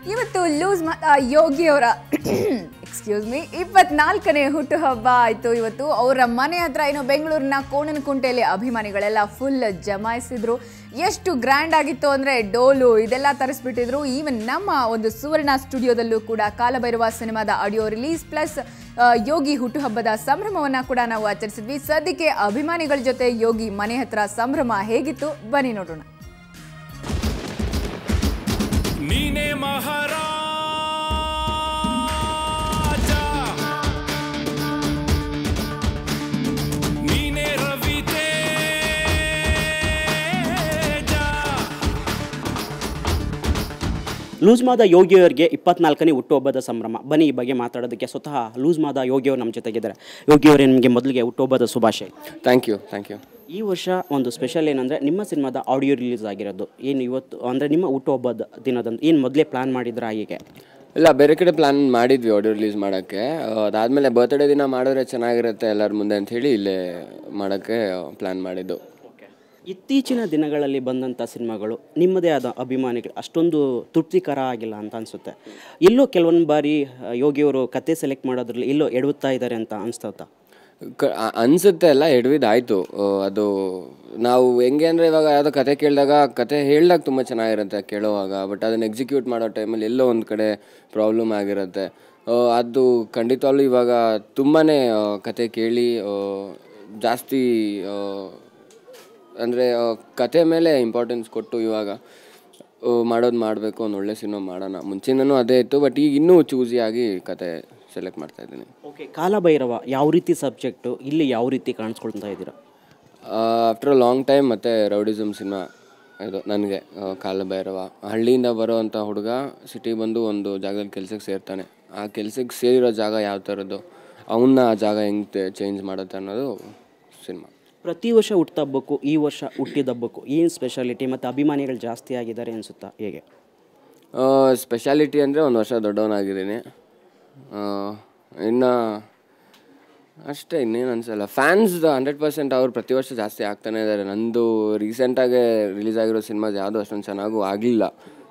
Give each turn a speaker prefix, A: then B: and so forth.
A: ಇವತ್ತು ಲೂಸ್ ಯೋಗಿ ಅವರ excuse me ಇಪ್ಪತ್ನಾಲ್ಕನೇ ಹುಟ್ಟುಹಬ್ಬ ಆಯಿತು ಇವತ್ತು ಅವರ ಮನೆ ಹತ್ರ ಏನೋ ಬೆಂಗಳೂರಿನ ಕೋಣನಕುಂಟೆಯಲ್ಲಿ ಅಭಿಮಾನಿಗಳೆಲ್ಲ ಫುಲ್ ಜಮಾಯಿಸಿದ್ರು ಎಷ್ಟು ಗ್ರ್ಯಾಂಡ್ ಆಗಿತ್ತು ಅಂದರೆ ಡೋಲು ಇದೆಲ್ಲ ತರಿಸ್ಬಿಟ್ಟಿದ್ರು ಈವನ್ ನಮ್ಮ ಒಂದು ಸುವರ್ಣ ಸ್ಟುಡಿಯೋದಲ್ಲೂ ಕೂಡ ಕಾಲಭೈರವ ಸಿನಿಮಾದ ಆಡಿಯೋ ರಿಲೀಸ್ ಪ್ಲಸ್ ಯೋಗಿ ಹುಟ್ಟುಹಬ್ಬದ ಸಂಭ್ರಮವನ್ನು ಕೂಡ ನಾವು ಆಚರಿಸಿದ್ವಿ ಸದ್ಯಕ್ಕೆ ಅಭಿಮಾನಿಗಳ ಜೊತೆ ಯೋಗಿ ಮನೆ ಹತ್ರ ಸಂಭ್ರಮ ಹೇಗಿತ್ತು ಬನ್ನಿ ನೋಡೋಣ
B: ನೀನೇ ಮಹಾರಾಜ ನೀನೇ ರವಿ ತೇಜ
C: ಲೂಸ್ ಮಾದ ಯೋಗಿಯವರಿಗೆ ಇಪ್ಪತ್ನಾಲ್ಕನೇ ಹುಟ್ಟುಹಬ್ಬದ ಸಂಭ್ರಮ ಬನ್ನಿ ಈ ಬಗ್ಗೆ ಮಾತಾಡೋದಕ್ಕೆ ಸ್ವತಃ ಲೂಸ್ ಮಾದ ಯೋಗಿಯವರು ನಮ್ಮ ಜೊತೆಗಿದ್ದಾರೆ ಯೋಗಿಯವರೇ ನಿಮಗೆ ಮೊದಲಿಗೆ ಹುಟ್ಟುಹಬ್ಬದ ಶುಭಾಶಯ
D: ಥ್ಯಾಂಕ್ ಯು ಥ್ಯಾಂಕ್ ಯು
C: ಈ ವರ್ಷ ಒಂದು ಸ್ಪೆಷಲ್ ಏನಂದರೆ ನಿಮ್ಮ ಸಿನಿಮಾದ ಆಡಿಯೋ ರಿಲೀಸ್ ಆಗಿರೋದು ಏನು ಇವತ್ತು ಅಂದರೆ ನಿಮ್ಮ ಹುಟ್ಟುಹಬ್ಬದ ದಿನದಂದು ಏನು ಮೊದಲೇ ಪ್ಲ್ಯಾನ್ ಮಾಡಿದ್ರಾ ಹೀಗೆ
D: ಇಲ್ಲ ಬೇರೆ ಕಡೆ ಪ್ಲ್ಯಾನ್ ಮಾಡಿದ್ವಿ ಆಡಿಯೋ ರಿಲೀಸ್ ಮಾಡೋಕ್ಕೆ ಅದಾದಮೇಲೆ ಬರ್ತ್ಡೇ ದಿನ ಮಾಡಿದ್ರೆ ಚೆನ್ನಾಗಿರುತ್ತೆ ಎಲ್ಲರ ಮುಂದೆ ಅಂಥೇಳಿ ಇಲ್ಲೇ ಮಾಡೋಕ್ಕೆ ಪ್ಲ್ಯಾನ್ ಮಾಡಿದ್ದು
C: ಇತ್ತೀಚಿನ ದಿನಗಳಲ್ಲಿ ಬಂದಂಥ ಸಿನಿಮಾಗಳು ನಿಮ್ಮದೇ ಆದ ಅಭಿಮಾನಿಗಳು ಅಷ್ಟೊಂದು ತೃಪ್ತಿಕರ ಆಗಿಲ್ಲ ಅಂತ ಅನಿಸುತ್ತೆ ಎಲ್ಲೋ ಕೆಲವೊಂದು ಬಾರಿ ಆ, ಯೋಗಿಯವರು ಕತೆ ಸೆಲೆಕ್ಟ್ ಮಾಡೋದ್ರಲ್ಲಿ ಎಲ್ಲೋ ಎಡವುತ್ತಾ ಇದ್ದಾರೆ ಅಂತ ಅನಿಸ್ತವ್ತಾ
D: ಕ ಅ- ಅನ್ಸುತ್ತೆ ಎಲ್ಲ ಎಡವಿದಾಯಿತು ಅದು ನಾವು ಹೆಂಗೆ ಅಂದರೆ ಇವಾಗ ಯಾವುದೋ ಕತೆ ಕೇಳಿದಾಗ ಕತೆ ಹೇಳಿದಾಗ ತುಂಬ ಚೆನ್ನಾಗಿರುತ್ತೆ ಕೇಳೋವಾಗ ಬಟ್ ಅದನ್ನು ಎಕ್ಸಿಕ್ಯೂಟ್ ಮಾಡೋ ಟೈಮಲ್ಲಿ ಎಲ್ಲೋ ಒಂದು ಕಡೆ ಪ್ರಾಬ್ಲಮ್ ಆಗಿರುತ್ತೆ ಆ, ಅದು ಖಂಡಿತವಾಗ್ಲೂ ಇವಾಗ ತುಂಬಾ ಕತೆ ಕೇಳಿ ಆ, ಜಾಸ್ತಿ ಅಂದರೆ ಕತೆ ಮೇಲೆ ಇಂಪಾರ್ಟೆನ್ಸ್ ಕೊಟ್ಟು ಇವಾಗ ಆ, ಮಾಡೋದು ಮಾಡಬೇಕು ಒಂದು ಒಳ್ಳೆ ಸಿನಿಮಾ ಮಾಡೋಣ ಮುಂಚಿನೂ ಅದೇ ಇತ್ತು ಬಟ್ ಈಗ ಇನ್ನೂ ಚೂಸಿಯಾಗಿ ಕತೆ ಸೆಲೆಕ್ಟ್ ಮಾಡ್ತಾ ಇದ್ದೀನಿ
C: ಓಕೆ ಕಾಲಭೈರವ ಯಾವ ರೀತಿ ಸಬ್ಜೆಕ್ಟು ಇಲ್ಲಿ ಯಾವ ರೀತಿ ಕಾಣಿಸ್ಕೊಳ್ತಾ ಇದ್ದೀರಾ
D: ಆಫ್ಟರ್ ಅ ಲಾಂಗ್ ಟೈಮ್ ಮತ್ತು ರೌಡಿಸಮ್ ಸಿನಿಮಾ ಇದು ನನಗೆ ಕಾಲಭೈರವ ಹಳ್ಳಿಯಿಂದ ಬರೋವಂಥ ಹುಡುಗ ಸಿಟಿಗೆ ಬಂದು ಒಂದು ಜಾಗದಲ್ಲಿ ಕೆಲ್ಸಕ್ಕೆ ಸೇರ್ತಾನೆ ಆ ಕೆಲ್ಸಕ್ಕೆ ಸೇರಿರೋ ಜಾಗ ಯಾವ ಥರದ್ದು ಅವನ್ನ ಆ ಜಾಗ ಹೆಂಗೆ ಚೇಂಜ್ ಮಾಡುತ್ತೆ ಅನ್ನೋದು ಸಿನಿಮಾ
C: ಪ್ರತಿ ವರ್ಷ ಹುಟ್ಟಿದ ಹಬ್ಬಕ್ಕೂ ಈ ವರ್ಷ ಹುಟ್ಟಿದ ಹಬ್ಬಕ್ಕೂ ಏನು ಸ್ಪೆಷಾಲಿಟಿ ಮತ್ತು ಅಭಿಮಾನಿಗಳು ಜಾಸ್ತಿ ಆಗಿದ್ದಾರೆ ಅನಿಸುತ್ತಾ ಹೇಗೆ
D: ಸ್ಪೆಷಾಲಿಟಿ ಅಂದರೆ ಒಂದು ವರ್ಷ ದೊಡ್ಡವನಾಗಿದ್ದೀನಿ ಇನ್ನು ಅಷ್ಟೇ ಇನ್ನೇನು ಅನಿಸಲ್ಲ ಫ್ಯಾನ್ಸ್ ಹಂಡ್ರೆಡ್ ಪರ್ಸೆಂಟ್ ಅವ್ರು ಪ್ರತಿ ವರ್ಷ ಜಾಸ್ತಿ ಆಗ್ತಾನೆ ಇದ್ದಾರೆ ನಂದು ರೀಸೆಂಟಾಗೆ ರಿಲೀಸ್ ಆಗಿರೋ ಸಿನಿಮಾಸ್ ಯಾವುದೂ ಅಷ್ಟೊಂದು ಚೆನ್ನಾಗೂ ಆಗಲಿಲ್ಲ